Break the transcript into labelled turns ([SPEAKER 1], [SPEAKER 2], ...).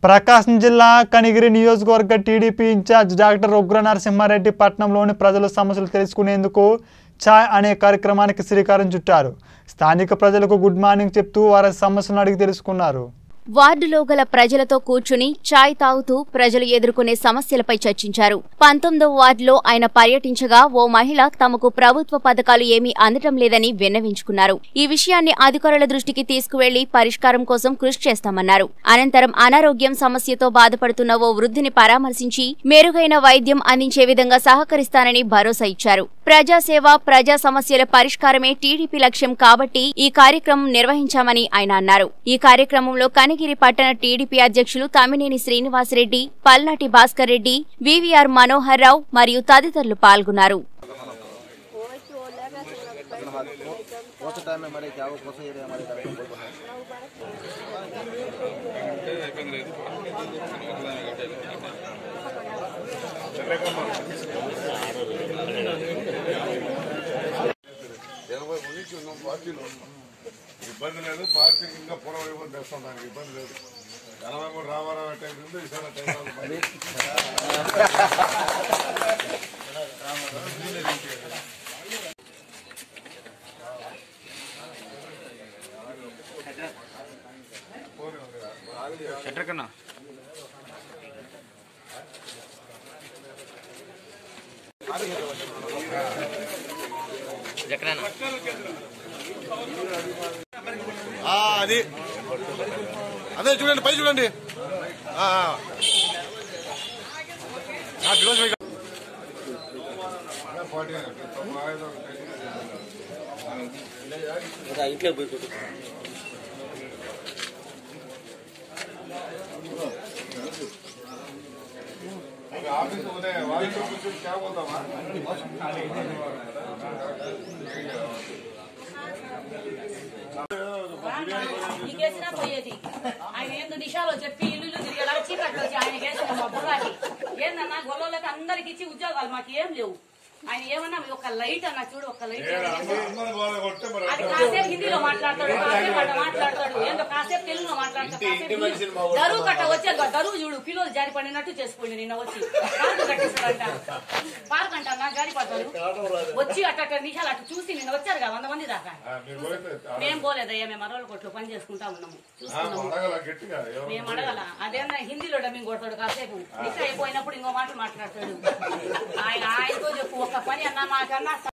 [SPEAKER 1] ప్రకాశం జిల్లా కనిగిరి నియోజకవర్గ TDP incharge doctor ఉగ్ర నరసింహారెడ్డి పట్టణంలోని ప్రజల సమస్యలు తెలుసుకునేందుకు ఛాయ్ అనే కార్యక్రమానికి శ్రీకారం చుట్టారు స్థానిక ప్రజలకు గుడ్ మార్నింగ్ చెప్తూ వారి సమస్యలను అడిగి తెలుసుకున్నారు
[SPEAKER 2] వార్డులో గల ప్రజలతో కూర్చుని చాయ్ తాగుతూ ప్రజలు ఎదుర్కొనే సమస్యలపై చర్చించారు పంతొమ్మిదవ వార్డులో ఆయన పర్యటించగా ఓ మహిళ తమకు ప్రభుత్వ పథకాలు ఏమీ అందటం లేదని విన్నవించుకున్నారు ఈ విషయాన్ని అధికారుల దృష్టికి తీసుకువెళ్లి పరిష్కారం కోసం కృషి చేస్తామన్నారు అనంతరం అనారోగ్యం సమస్యతో బాధపడుతున్న ఓ వృద్ధిని పరామర్శించి మెరుగైన వైద్యం అందించే విధంగా సహకరిస్తానని భరోసా ఇచ్చారు ప్రజాసేవ ప్రజా సమస్యల పరిష్కారమే టీడీపీ లక్ష్యం కాబట్టి ఈ కార్యక్రమం నిర్వహించామని ఆయన అన్నారు ఈ కార్యక్రమంలో కనిగిరి పట్టణ టీడీపీ అధ్యక్షులు తమ్మినేని శ్రీనివాసరెడ్డి పల్నాటి భాస్కర్ రెడ్డి వివిఆర్ మనోహర్ రావు మరియు తదితరులు పాల్గొన్నారు
[SPEAKER 3] कौन सा टाइम में हमारे क्या वो कौन सा एरिया हमारे टाइम में बोल रहे हैं
[SPEAKER 4] ఇరవై మందికి ఉన్నాం పార్టీలో ఉన్నాం ఇబ్బంది లేదు పార్టీ ఇంకా పొలం ఇవ్వని తెస్తాం దానికి ఇబ్బంది లేదు ఎనభై మూడు రామారావు టైం ఉంది ఈసారి టైం రావాలి మరి.
[SPEAKER 3] ఆ, అది అదే చూడండి పై చూడండి ఆ, ఆ. ఆ, ఫిరోజ్ భాయ్ గారు.
[SPEAKER 4] అదే పార్టీ తొంభై ఐదు ఒకటి. अभी ऑफिस होने वाले को कुछ क्या बोलता
[SPEAKER 5] నీకేసినా పోయేది ఆయన ఏందో దిశాలో చెప్పి ఇల్లు తిరిగేలా చీకట్లో వచ్చి ఆయన వేసిన మా బుర్రాకి ఏందన్నా గొల్లలకి అందరికి ఇచ్చి ఉద్యోగాలు మాకు ఏం లేవు ఆయన ఏమన్నా ఒక లైట్ అన్న చూడు ఒక లైట్
[SPEAKER 4] అందరూ బాగా కొట్టే మరి
[SPEAKER 5] అది కాసేపు హిందీలో మాట్లాడతాడు కాసేపు అట్ట మాట్లాడతాడు ఏందో కాసేపు తెలుగులో మాట్లాడతాడు కాసేపు దరువు కట్ట వచ్చే దరువు చూడు పిల్లలు జారి పడినట్టు చేసుకోండి నిన్న వచ్చి పార్కు కట్టేస్తాడంట పార్క్ అంట నా జారి పడతాడు వచ్చి అట్ట అట్ట నిమిషాలు అట్ట చూసి నిన్న వచ్చారు కదా వంద మంది దాకా
[SPEAKER 4] మీరు పోతే
[SPEAKER 5] మేము పోలేదయ్యా మేము అరవల కొట్లు పని చేసుకుంటా ఉన్నాము చూస్తున్నాము
[SPEAKER 4] అడగల గట్టిగా ఎవరు
[SPEAKER 5] మేము అడగల అదేనా హిందీలో డబ్బింగ్ కొడతాడు కాసేపు నిక్క అయిపోయినప్పుడు ఇంకో మాట మాట్లాడతాడు ఆయన ఆయనతో చెప్పు ఒక పని అన్నా మాకన్నా